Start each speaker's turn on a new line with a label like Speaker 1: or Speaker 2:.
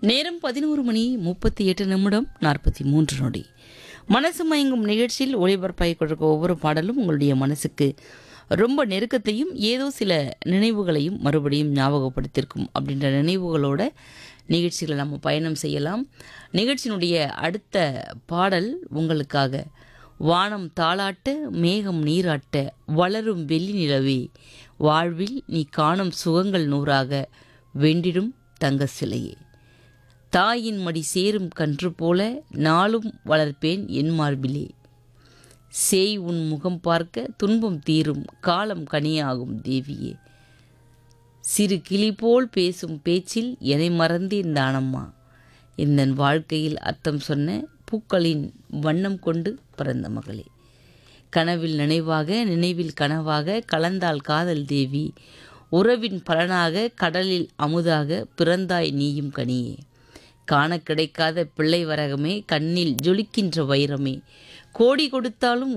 Speaker 1: நேரம் பதினோரு மணி முப்பத்தி எட்டு நிமிடம் நாற்பத்தி மூன்று நொடி மனசு மயங்கும் நிகழ்ச்சியில் ஒளிபரப்பாய் கொடுக்க ஒவ்வொரு பாடலும் உங்களுடைய மனசுக்கு ரொம்ப நெருக்கத்தையும் ஏதோ சில நினைவுகளையும் மறுபடியும் ஞாபகப்படுத்தியிருக்கும் அப்படின்ற நினைவுகளோட நிகழ்ச்சிகளை நம்ம பயணம் செய்யலாம் நிகழ்ச்சியினுடைய அடுத்த பாடல் உங்களுக்காக வானம் தாளாட்ட மேகம் நீராட்ட வளரும் வெள்ளி நிலவே வாழ்வில் நீ காணும் சுகங்கள் நூறாக வெண்டிடும் தங்க சிலையே தாயின் மடி சேரும் கன்று போல நாளும் வளர்ப்பேன் என் மார்பிலே சேய் உன் முகம் பார்க்க துன்பம் தீரும் காலம் கனியாகும் தேவியே சிறு கிளி போல் பேசும் பேச்சில் என்னை மறந்தேன் தானம்மா இந்த வாழ்க்கையில் அர்த்தம் சொன்ன பூக்களின் வண்ணம் கொண்டு பிறந்த மகளே கனவில் நினைவாக நினைவில் கனவாக கலந்தாள் காதல் தேவி உறவின் பலனாக கடலில் அமுதாக பிறந்தாய் நீயும் கனியே காண கிடைக்காத பிள்ளை வரகமே கண்ணில் ஜொலிக்கின்ற வைரமே கோடி கொடுத்தாலும்